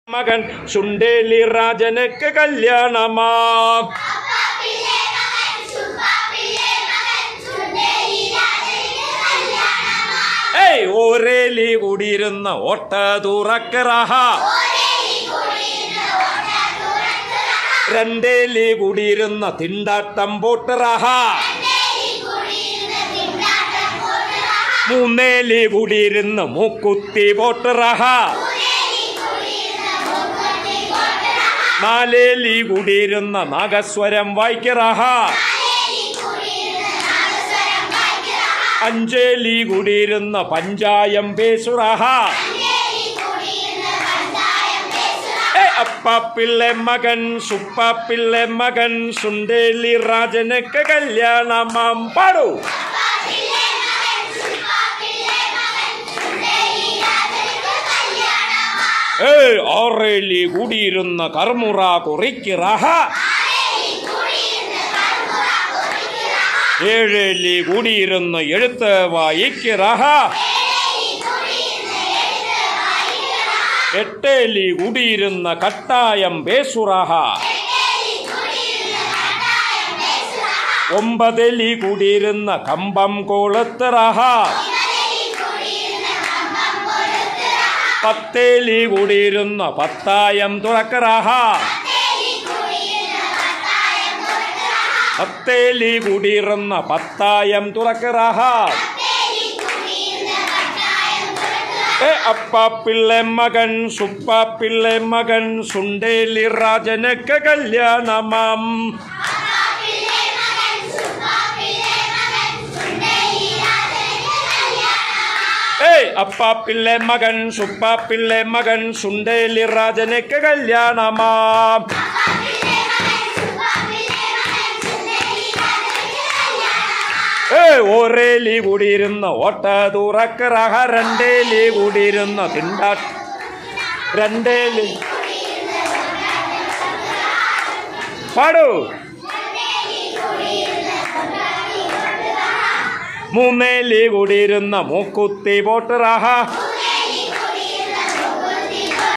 മകൻ ചുണ്ടേലി രാജനക്ക് കല്യാണമാ ഏയ് ഓരേലി കൂടിയിരുന്ന ഓട്ട തുറക്കറഹ രണ്ടേലി കൂടിയിരുന്ന തിണ്ടാട്ടം പോട്ടറഹ മൂന്നേലി കൂടിയിരുന്ന മൂക്കുത്തി പോട്ടറഹ നാലേലി കൂടിയിരുന്ന നാഗസ്വരം വായിക്കറഹ അഞ്ചേലി കൂടിയിരുന്ന പഞ്ചായം പേസുറഹ ഏ അപ്പാപ്പിള്ളെ മകൻ സുപ്പാപ്പിള്ളെ മകൻ സുണ്ടേലി രാജനക്ക് കല്യാണമാം പാടൂ ഏ ആറേലി കൂടിയിരുന്ന കർമുറ കുറിക്കിറഹ ഏഴേലി കൂടിയിരുന്ന എഴുത്ത് വായിക്കിറഹ എട്ടേലി കൂടിയിരുന്ന കട്ടായം പേസുറഹ ഒമ്പതേലി കൂടിയിരുന്ന കമ്പം കോളത്തിറഹ പത്തേലി കൂടിയിരുന്ന പത്തായം തുറക്കറഹ പത്തേലി കൂടിയിരുന്ന പത്തായം തുറക്കറഹ ഏ അപ്പാപ്പിള്ളെ മകൻ സുപ്പാപ്പിള്ളെ മകൻ സുണ്ടേലി രാജനക്ക് കല്യാണമാം ഏയ് അപ്പാപ്പിള്ളെ മകൻ സുപ്പാപ്പിള്ളെ മകൻ സുണ്ടേലി രാജനക്ക് കല്യാണമാം ഏ ഒരേലി കൂടിയിരുന്ന ഓട്ട തുറക്കറഹ രണ്ടേലി കൂടിയിരുന്ന തിണ്ടാ രണ്ടേലി പാടൂ മൂന്നേലി കൂടിയിരുന്ന മൂക്കുത്തി പോട്ടറഹ